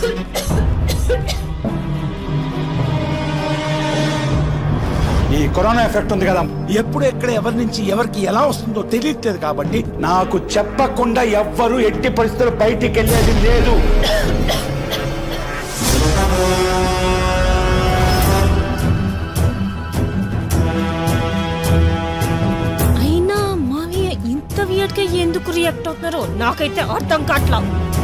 ఈ corona effect ఉంది కదా ఎప్పుడు ఎక్కడ ఎవరి నుంచి ఎవరికి ఎలా వస్తుందో తెలియట్లేదు కాబట్టి నాకు చెప్పకుండా ఎవ్వరు ఎట్టి పరిస్థితులు బయటికి వెళ్ళేది లేదు అయినా మావయ్య ఇంత వియర్డ్ గా ఎందుకు రియాక్ట్ అవుతున్నారో నాకైతే అర్థం కావట్లా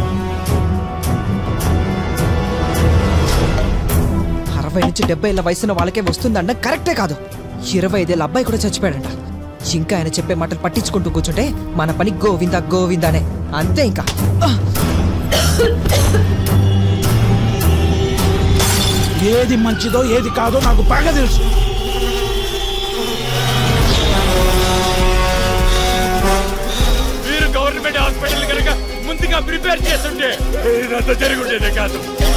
అరవై నుంచి డెబ్బై ఏళ్ళ వయసున్న వాళ్ళకే వస్తుందన్న కరెక్టే కాదు ఇరవై ఐదేళ్ళ అబ్బాయి కూడా చచ్చిపోయాడంట ఇంకా ఆయన చెప్పే మాటలు పట్టించుకుంటూ కూర్చుంటే మన పని గోవింద గోవిందానే అంతే ఇంకా ఏది మంచిదో ఏది కాదో నాకు బాగా తెలుసు మీరు గవర్నమెంట్ హాస్పిటల్ కనుక ముందుగా ప్రిపేర్ చేస్తుంటే ఇదంతా జరుగుండేదే కాదు